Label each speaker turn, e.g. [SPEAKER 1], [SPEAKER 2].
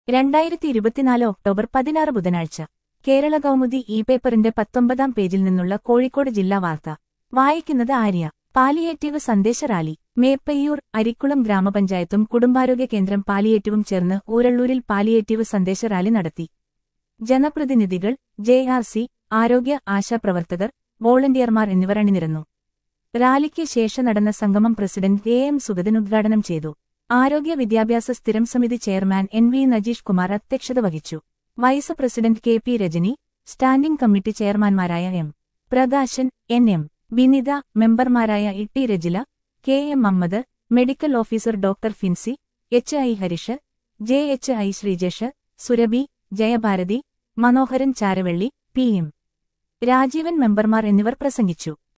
[SPEAKER 1] രണ്ടായിരത്തി ഇരുപത്തിനാല് ഒക്ടോബർ പതിനാറ് ബുധനാഴ്ച കേരള കൗമുദി ഇ പേപ്പറിന്റെ പത്തൊമ്പതാം പേജിൽ നിന്നുള്ള കോഴിക്കോട് ജില്ലാ വാർത്ത വായിക്കുന്നത് ആര്യ പാലിയേറ്റീവ് സന്ദേശ റാലി മേപ്പയ്യൂർ അരിക്കുളം ഗ്രാമപഞ്ചായത്തും കുടുംബാരോഗ്യ കേന്ദ്രം പാലിയേറ്റീവും ചേർന്ന് ഊരള്ളൂരിൽ പാലിയേറ്റീവ് സന്ദേശ റാലി നടത്തി ജനപ്രതിനിധികൾ ജെ ആർ സി ആരോഗ്യ ആശാപ്രവർത്തകർ വോളണ്ടിയർമാർ എന്നിവർ അണിനിരന്നു റാലിക്ക് ശേഷം നടന്ന സംഗമം പ്രസിഡന്റ് എ എം സുഗതൻ ഉദ്ഘാടനം ചെയ്തു ആരോഗ്യ വിദ്യാഭ്യാസ സ്ഥിരം സമിതി chairman N V Najeesh Kumar അധ്യക്ഷത വഹിച്ചു vice president K P Rajani standing committee ചെയർമാൻമാരായ M Prakashan N M Vinitha മെമ്പർമാരായ E T Rajila K M Mammad medical officer doctor Finsy H I Harish J H I Sreejesh Surabhi Jayabharathi Manoharan Charavelli P M Rajeevan മെമ്പർമാർ എന്നിവർ പ്രസംഗിച്ചു